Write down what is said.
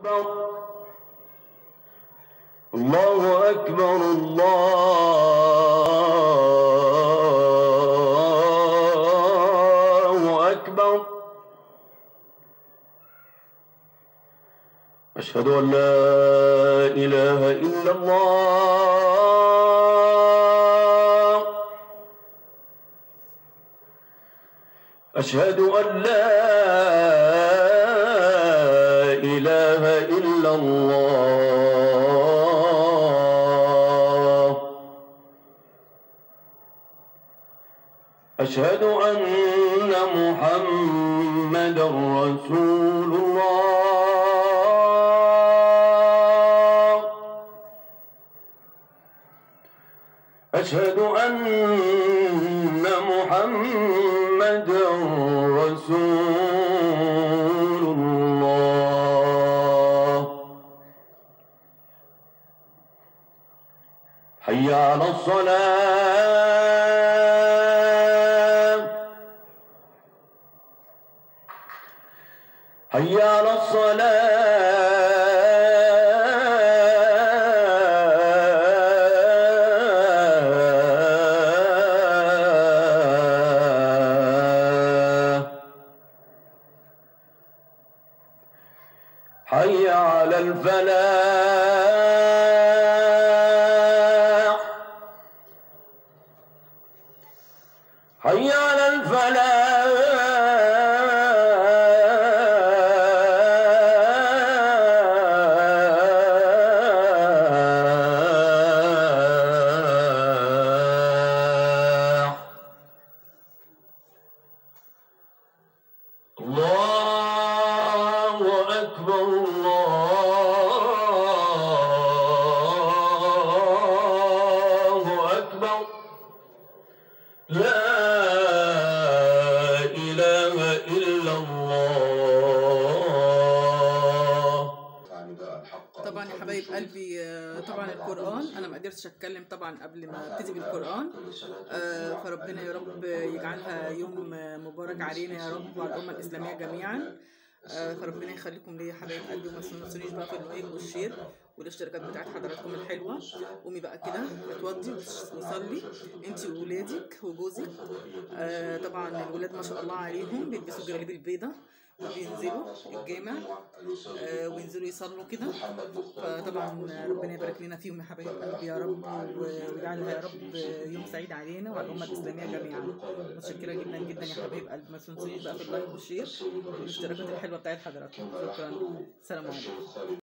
أكبر الله أكبر الله أكبر أشهد أن لا إله إلا الله أشهد أن لا إله إلا الله أشهد أن محمد رسول الله أشهد أن محمد رسول الله حي على الصلاة حي على الصلاة حي على الفلاح حي على الفلاح الله أكبر الله أكبر لا إله إلا الله طبعا يا حبايب قلبي آه، طبعا القرآن أنا ما قدرتش أتكلم طبعا قبل ما أبتدي بالقرآن آه، فربنا يا رب يجعلها يوم آه، مبارك علينا يا رب وعلى الأمة الإسلامية جميعا آه، فربنا يخليكم ليا يا حبايب قلبي وما تنسونيش بقى في اللايك والشير والاشتراكات بتاعت حضراتكم الحلوة قومي بقى كده اتوضي وصلي انت وولادك وجوزك آه، طبعا الولاد ما شاء الله عليهم بيلبسوا الجلاليب البيضاء وبينزلوا الجامع آه، وينزلوا يصلوا كده فطبعا ربنا يبارك لنا فيهم يا حبايب قلبي يا رب و- ويجعلها يا رب يوم سعيد علينا وعلى الامه الاسلاميه جميعا متشكره جدا جدا يا حبايب قلبي ما تنسونيش بقى في اللايك والشير والاشتراكات الحلوه بتاعت حضراتكم شكرا السلام عليكم